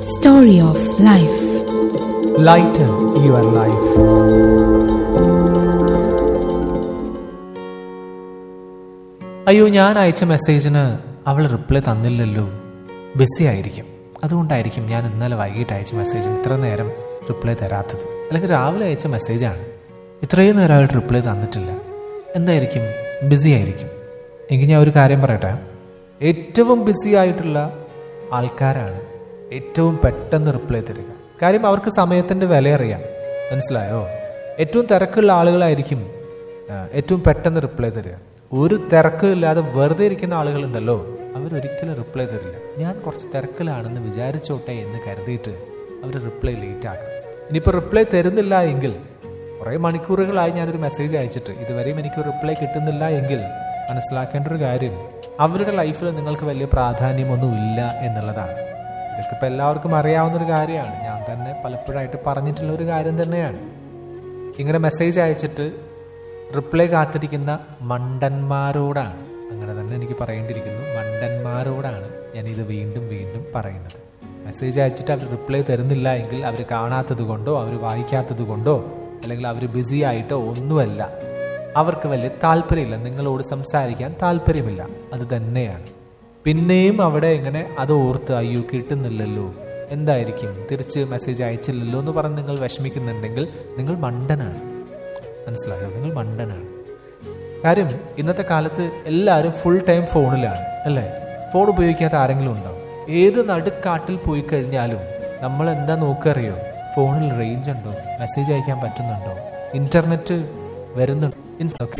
Story of Life. Lighten your life. അയ്യോ ഞാൻ അയച്ച മെസ്സേജിന് അവൾ റിപ്ലൈ തന്നില്ലല്ലോ ബിസി ആയിരിക്കും അതുകൊണ്ടായിരിക്കും ഞാൻ ഇന്നലെ വൈകിട്ട് അയച്ച മെസ്സേജിന് ഇത്ര നേരം റിപ്ലൈ തരാത്തത് അല്ലെങ്കിൽ രാവിലെ അയച്ച മെസ്സേജാണ് ഇത്രയും നേരമായിട്ട് റിപ്ലൈ തന്നിട്ടില്ല എന്തായിരിക്കും ബിസി ആയിരിക്കും എങ്കിൽ ഞാൻ ഒരു കാര്യം പറയട്ടെ ഏറ്റവും ബിസി ആയിട്ടുള്ള ആൾക്കാരാണ് ഏറ്റവും പെട്ടെന്ന് റിപ്ലൈ തരിക കാര്യം അവർക്ക് സമയത്തിന്റെ വില അറിയാം മനസ്സിലായോ ഏറ്റവും തിരക്കുള്ള ആളുകളായിരിക്കും ആ, ഏറ്റവും പെട്ടെന്ന് റിപ്ലൈ തരിക ഒരു തിരക്കും ഇല്ലാതെ വെറുതെ ഇരിക്കുന്ന ആളുകളുണ്ടല്ലോ അവരൊരിക്കലും റിപ്ലൈ തരില്ല ഞാൻ കുറച്ച് തിരക്കിലാണെന്ന് വിചാരിച്ചോട്ടെ എന്ന് കരുതിയിട്ട് അവർ റിപ്ലൈ ലേറ്റ് ആക്കും ഇനിയിപ്പോൾ റിപ്ലൈ തരുന്നില്ല എങ്കിൽ കുറേ മണിക്കൂറുകളായി ഞാനൊരു മെസ്സേജ് അയച്ചിട്ട് ഇതുവരെയും എനിക്ക് റിപ്ലൈ കിട്ടുന്നില്ല എങ്കിൽ മനസ്സിലാക്കേണ്ട ഒരു കാര്യം അവരുടെ ലൈഫിൽ നിങ്ങൾക്ക് വലിയ പ്രാധാന്യമൊന്നും ഇല്ല എന്നുള്ളതാണ് ഇതൊക്കെ ഇപ്പം എല്ലാവർക്കും അറിയാവുന്ന ഒരു കാര്യമാണ് ഞാൻ തന്നെ പലപ്പോഴായിട്ട് പറഞ്ഞിട്ടുള്ള ഒരു കാര്യം തന്നെയാണ് ഇങ്ങനെ മെസ്സേജ് അയച്ചിട്ട് റിപ്ലൈ കാത്തിരിക്കുന്ന മണ്ടന്മാരോടാണ് അങ്ങനെ തന്നെ എനിക്ക് പറയേണ്ടിയിരിക്കുന്നു മണ്ടന്മാരോടാണ് ഞാൻ ഇത് വീണ്ടും വീണ്ടും പറയുന്നത് മെസ്സേജ് അയച്ചിട്ട് അവർ റിപ്ലൈ തരുന്നില്ല എങ്കിൽ അവർ കാണാത്തത് കൊണ്ടോ അവർ വായിക്കാത്തത് കൊണ്ടോ അല്ലെങ്കിൽ അവർ ബിസി ആയിട്ടോ ഒന്നുമല്ല അവർക്ക് വലിയ താല്പര്യമില്ല നിങ്ങളോട് സംസാരിക്കാൻ താല്പര്യമില്ല അത് തന്നെയാണ് പിന്നെയും അവിടെ ഇങ്ങനെ അത് ഓർത്ത് അയ്യോ കിട്ടുന്നില്ലല്ലോ എന്തായിരിക്കും തിരിച്ച് മെസ്സേജ് അയച്ചില്ലല്ലോ എന്ന് പറഞ്ഞ് നിങ്ങൾ വിഷമിക്കുന്നുണ്ടെങ്കിൽ നിങ്ങൾ മണ്ടനാണ് മനസ്സിലായോ നിങ്ങൾ മണ്ടനാണ് കാര്യം ഇന്നത്തെ കാലത്ത് എല്ലാവരും ഫുൾ ടൈം ഫോണിലാണ് അല്ലേ ഫോൺ ഉപയോഗിക്കാത്ത ആരെങ്കിലും ഉണ്ടോ ഏത് നടുക്കാട്ടിൽ പോയി കഴിഞ്ഞാലും നമ്മൾ എന്താ നോക്കറിയോ ഫോണിൽ റേഞ്ച് ഉണ്ടോ മെസ്സേജ് അയക്കാൻ പറ്റുന്നുണ്ടോ ഇന്റർനെറ്റ് വരുന്നുണ്ടോ ഇൻസ്- ഓക്കേ.